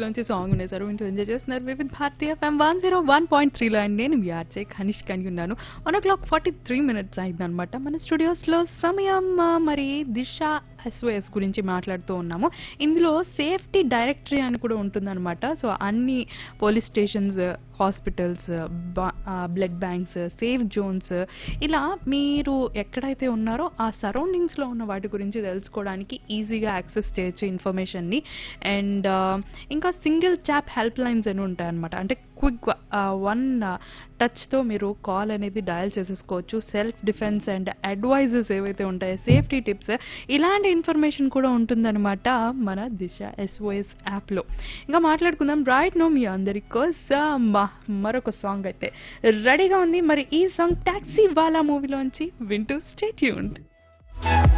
నుంచి సాంగ్ వినేసారు వింటూ ఎంజాయ్ చేస్తున్నారు Vividh Bharati FM one zero one point త్రీలో అండి నేను వ్యాచే కనిష్ కని ఉన్నాను one o'clock forty three minutes అయిందనమాట మన స్టూడియోస్లో సమయం ఆ, మరి దిశ ఎస్ఓఎస్ గురించి మాట్లాడుతూ ఉన్నాము ఇందులో సేఫ్టీ డైరెక్టరీ అని కూడా ఉంటుందన్నమాట సో అన్ని police stations hospitals blood banks safe zones ఇలా మీరు ఎక్కడైతే ఉన్నారో ఆ సరౌండింగ్స్లో ఉన్న వాటి గురించి తెలుసుకోవడానికి ఈజీగా యాక్సెస్ చేయొచ్చు ఇన్ఫర్మేషన్ని అండ్ ఇంకా సింగిల్ ట్యాప్ హెల్ప్ లైన్స్ అని ఉంటాయి అనమాట అంటే క్విక్ వన్ టచ్తో మీరు కాల్ అనేది డయల్ చేసేసుకోవచ్చు సెల్ఫ్ డిఫెన్స్ అండ్ అడ్వైజెస్ ఏవైతే ఉంటాయో సేఫ్టీ టిప్స్ ఇలాంటి ఇన్ఫర్మేషన్ కూడా ఉంటుందన్నమాట మన దిశ ఎస్ఓఎస్ యాప్లో ఇంకా మాట్లాడుకుందాం రైట్ నో మీ అందరి కోసం మరొక సాంగ్ అయితే రెడీగా ఉంది మరి ఈ సాంగ్ టాక్సీ వాలా మూవీలోంచి వింటూ స్టేట్యూన్